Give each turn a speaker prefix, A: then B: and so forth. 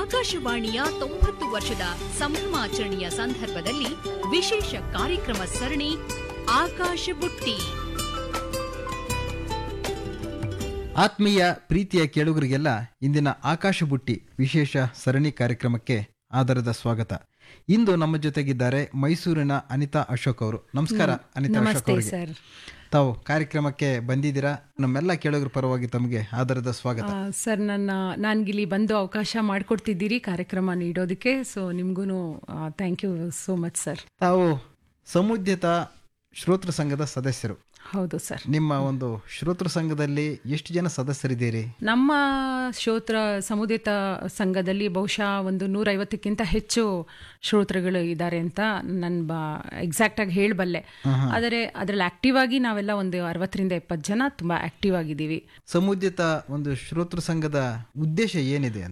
A: ಆಕಾಶವಾಣಿಯ ತೊಂಬತ್ತು ವರ್ಷದ ಸಂಭ್ರಮಾಚರಣೆಯ ಸಂದರ್ಭದಲ್ಲಿ ವಿಶೇಷ ಕಾರ್ಯಕ್ರಮ ಸರಣಿ ಆಕಾಶ ಬುಟ್ಟಿ
B: ಆತ್ಮೀಯ ಪ್ರೀತಿಯ ಕೇಳುಗರಿಗೆಲ್ಲ ಇಂದಿನ ಆಕಾಶ ಬುಟ್ಟಿ ವಿಶೇಷ ಸರಣಿ ಕಾರ್ಯಕ್ರಮಕ್ಕೆ ಆಧಾರದ ಸ್ವಾಗತ ಇಂದು ನಮ್ಮ ಜೊತೆಗಿದ್ದಾರೆ ಮೈಸೂರಿನ ಅನಿತಾ ಅಶೋಕ್ ಅವರು ನಮಸ್ಕಾರ ಅನಿತಾ ಅಶೋಕ್
C: ನಮಸ್ತೆ
B: ಅವರಿಗೆ
C: ಸರ್
B: ತಾವು ಕಾರ್ಯಕ್ರಮಕ್ಕೆ ಬಂದಿದ್ದೀರಾ ನಮ್ಮೆಲ್ಲ ಕೇಳುಗರ ಪರವಾಗಿ ತಮಗೆ ಆಧಾರದ ಸ್ವಾಗತ
C: ಆ, ಸರ್ ನನ್ನ ನಾನ್ಗಿಲ್ಲಿ ಬಂದು ಅವಕಾಶ ಮಾಡಿಕೊಡ್ತಿದ್ದೀರಿ ಕಾರ್ಯಕ್ರಮ ನೀಡೋದಕ್ಕೆ ಸೊ ನಿಮ್ಗೂ thank you so much sir
B: ತಾವು ಸಮುದ್ಯತ ಶ್ರೋತೃ ಸಂಘದ ಸದಸ್ಯರು
C: ಹೌದು ಸರ್
B: ನಿಮ್ಮ ಒಂದು ಶ್ರೋತೃ ಸಂಘದಲ್ಲಿ ಎಷ್ಟು ಜನ ಸದಸ್ಯರಿದ್ದೀರಿ
C: ನಮ್ಮ ಶ್ರೋತ್ರ ಸಮುದಿತ ಸಂಘದಲ್ಲಿ ಬಹುಶಃ ಒಂದು ನೂರೈವತ್ತಕ್ಕಿಂತ ಹೆಚ್ಚು ಶ್ರೋತೃಗಳು ಇದ್ದಾರೆ ಅಂತ ನಾನು ಬಾ ಎಕ್ಸಾಕ್ಟ್ ಆಗಿ ಹೇಳಬಲ್ಲೆ ಆದರೆ ಅದರಲ್ಲಿ ಆಕ್ಟಿವ್ ಆಗಿ ನಾವೆಲ್ಲ ಒಂದು ಅರವತ್ತರಿಂದ ಎಪ್ಪತ್ತು ಜನ ತುಂಬಾ ಆಕ್ಟಿವ್ ಆಗಿದ್ದೀವಿ
B: ಸಮುದ್ಯತ ಒಂದು ಶ್ರೋತೃ ಸಂಘದ ಉದ್ದೇಶ ಏನಿದೆ